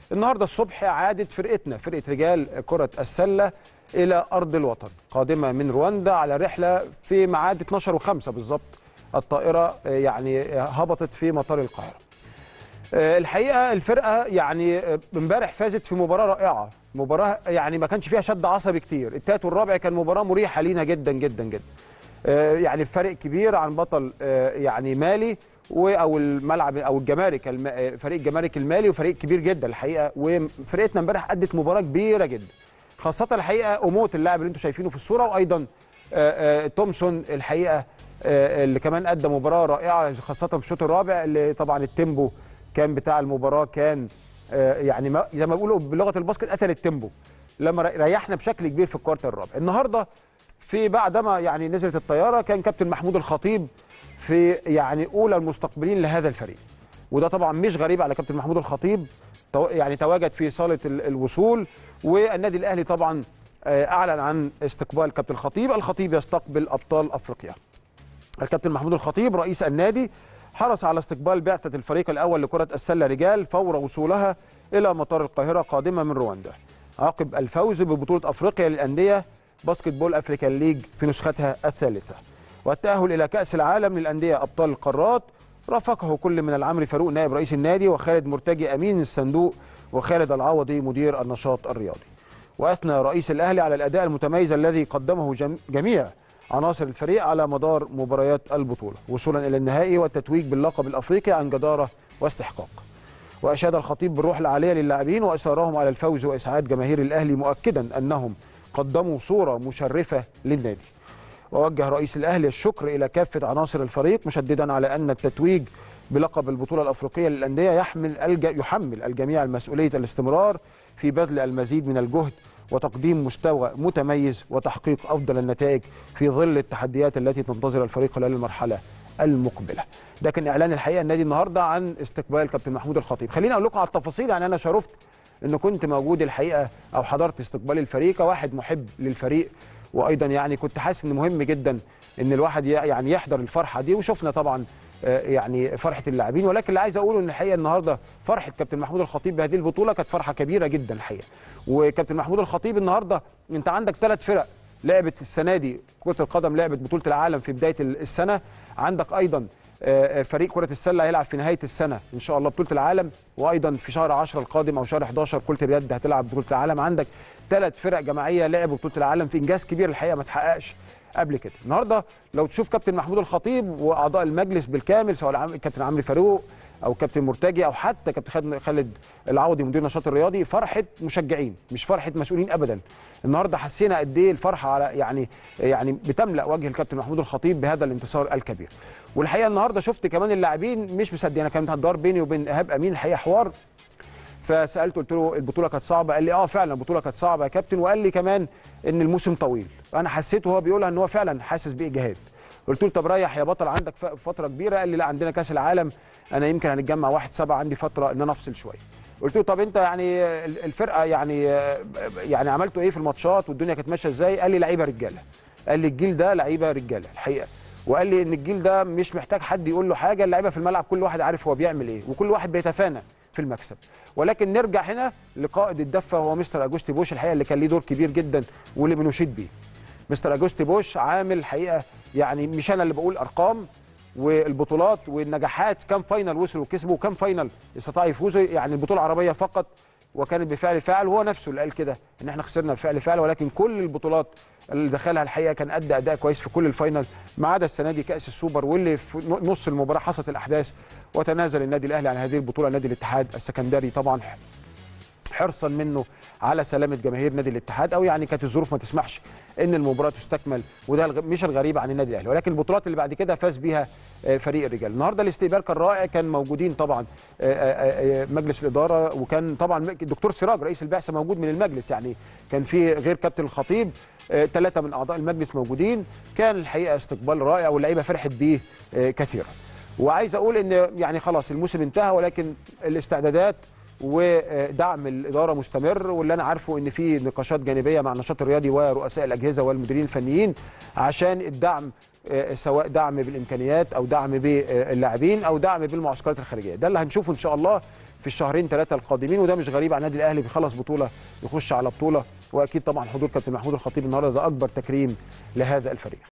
النهارده الصبح عادت فرقتنا فرقه رجال كره السله الى ارض الوطن قادمه من رواندا على رحله في ميعاد 12 و5 بالظبط الطائره آه، يعني آه، هبطت في مطار القاهره آه، الحقيقه الفرقه يعني آه، امبارح فازت في مباراه رائعه مباراه يعني ما كانش فيها شد عصبي كتير التالت والرابع كان مباراه مريحه لينا جدا جدا جدا آه، يعني فرق كبير عن بطل آه، يعني مالي و- او الملعب او الجمارك الم- آه، فريق الجمارك المالي وفريق كبير جدا الحقيقه وفرقتنا امبارح ادت مباراه كبيره جدا خاصه الحقيقه اموت اللاعب اللي انتم شايفينه في الصوره وايضا آه، آه، تومسون الحقيقه آه، اللي كمان ادى مباراه رائعه خاصه في الشوط الرابع اللي طبعا التيمبو كان بتاع المباراه كان آه، يعني ما- زي ما بيقولوا بلغه الباسكت قتل التيمبو لما ر- ريحنا بشكل كبير في الكوارتر الرابع النهارده في بعدما يعني نزلت الطياره كان كابتن محمود الخطيب في يعني اولى المستقبلين لهذا الفريق وده طبعا مش غريب على كابتن محمود الخطيب تو- يعني تواجد في صاله ال- الوصول والنادي الاهلي طبعا آه، اعلن عن استقبال كابتن الخطيب الخطيب يستقبل ابطال افريقيا الكابتن محمود الخطيب رئيس النادي حرص على استقبال بعثة الفريق الأول لكرة السلة رجال فور وصولها إلى مطار القاهرة قادمة من رواندا عقب الفوز ببطولة أفريقيا للأندية باسكت بول أفريكان ليج في نسختها الثالثة والتأهل إلى كأس العالم للأندية أبطال القارات رافقه كل من العمري فاروق نائب رئيس النادي وخالد مرتجي أمين الصندوق وخالد العوضي مدير النشاط الرياضي واثنى رئيس الاهلي على الاداء المتميز الذي قدمه جم- جميع عناصر الفريق على مدار مباريات البطوله وصولا الى النهائي والتتويج باللقب الافريقي عن جداره واستحقاق. واشاد الخطيب بالروح العاليه للاعبين واصرارهم على الفوز واسعاد جماهير الاهلي مؤكدا انهم قدموا صوره مشرفه للنادي. ووجه رئيس الاهلي الشكر الى كافه عناصر الفريق مشددا على ان التتويج بلقب البطوله الافريقيه للانديه يحمل الج... يحمل الجميع مسؤوليه الاستمرار في بذل المزيد من الجهد وتقديم مستوى متميز وتحقيق افضل النتائج في ظل التحديات التي تنتظر الفريق خلال المرحله المقبله. ده كان اعلان الحقيقه النادي النهارده عن استقبال كابتن محمود الخطيب. خليني اقول لكم على التفاصيل يعني انا شرفت ان كنت موجود الحقيقه او حضرت استقبال الفريق كواحد محب للفريق وايضا يعني كنت حاسس ان مهم جدا ان الواحد ي- يعني يحضر الفرحه دي وشفنا طبعا آه، يعني فرحه اللاعبين ولكن اللي عايز اقوله ان الحقيقه النهارده فرحه كابتن محمود الخطيب بهذه البطوله كانت فرحه كبيره جدا الحقيقه وكابتن محمود الخطيب النهارده انت عندك ثلاث فرق لعبت السنه دي كره القدم لعبت بطوله العالم في بدايه ال- السنه عندك ايضا آه، فريق كره السله هيلعب في نهايه السنه ان شاء الله بطوله العالم وايضا في شهر 10 القادم او شهر 11 كره اليد هتلعب بطوله العالم عندك ثلاث فرق جماعيه لعبوا بطوله العالم في انجاز كبير الحقيقه ما اتحققش قبل كده النهارده لو تشوف كابتن محمود الخطيب واعضاء المجلس بالكامل سواء العم- كابتن عمرو فاروق او كابتن مرتجي او حتى كابتن خالد- خالد العوضي مدير النشاط الرياضي فرحه مشجعين مش فرحه مسؤولين ابدا النهارده حسينا قد ايه الفرحه على يعني يعني بتملا وجه الكابتن محمود الخطيب بهذا الانتصار الكبير والحقيقه النهارده شفت كمان اللاعبين مش مصدقين انا كانت هتدار بيني وبين ايهاب امين الحقيقه حوار فسالته قلت له البطوله كانت صعبه قال لي اه فعلا البطوله كانت صعبه يا كابتن وقال لي كمان ان الموسم طويل انا حسيت وهو بيقولها ان هو فعلا حاسس باجهاد قلت له طب ريح يا بطل عندك ف- فتره كبيره قال لي لا عندنا كاس العالم انا يمكن هنتجمع واحد سبعة عندي فتره ان انا افصل شويه قلت له طب انت يعني ال- الفرقه يعني يعني عملتوا ايه في الماتشات والدنيا كانت ماشيه ازاي قال لي لعيبه رجاله قال لي الجيل ده لعيبه رجاله الحقيقه وقال لي ان الجيل ده مش محتاج حد يقول له حاجه اللعيبه في الملعب كل واحد عارف هو بيعمل ايه وكل واحد بيتفانى في المكسب ولكن نرجع هنا لقائد الدفه هو مستر اجوستي بوش الحقيقه اللي كان ليه دور كبير جدا واللي بنشيد بيه مستر اجوستي بوش عامل الحقيقه يعني مش انا اللي بقول ارقام والبطولات والنجاحات كم فاينل وصلوا وكسبوا وكم فاينل استطاعوا يفوزوا يعني البطوله العربيه فقط وكانت بفعل فاعل وهو نفسه اللي قال كده ان احنا خسرنا بفعل فاعل ولكن كل البطولات اللي دخلها الحقيقه كان ادى اداء كويس في كل الفاينل ما عدا السنه دي كاس السوبر واللي في نص المباراه حصلت الاحداث وتنازل النادي الاهلي عن هذه البطوله نادي الاتحاد السكندري طبعا حرصا منه على سلامه جماهير نادي الاتحاد او يعني كانت الظروف ما تسمحش ان المباراه تستكمل وده الغ- مش الغريب عن النادي الاهلي ولكن البطولات اللي بعد كده فاز بيها آه، فريق الرجال النهارده الاستقبال كان رائع كان موجودين طبعا آه، آه، آه، مجلس الاداره وكان طبعا م- الدكتور سراج رئيس البعثه موجود من المجلس يعني كان في غير كابتن الخطيب ثلاثه من اعضاء المجلس موجودين كان الحقيقه استقبال رائع واللعيبه فرحت بيه آه، كثيرا وعايز اقول ان يعني خلاص الموسم انتهى ولكن الاستعدادات ودعم الاداره مستمر واللي انا عارفه ان في نقاشات جانبيه مع النشاط الرياضي ورؤساء الاجهزه والمديرين الفنيين عشان الدعم آه، سواء دعم بالامكانيات او دعم باللاعبين او دعم بالمعسكرات الخارجيه ده اللي هنشوفه ان شاء الله في الشهرين ثلاثه القادمين وده مش غريب على النادي الاهلي بيخلص بطوله يخش على بطوله واكيد طبعا حضور كابتن محمود الخطيب النهارده ده اكبر تكريم لهذا الفريق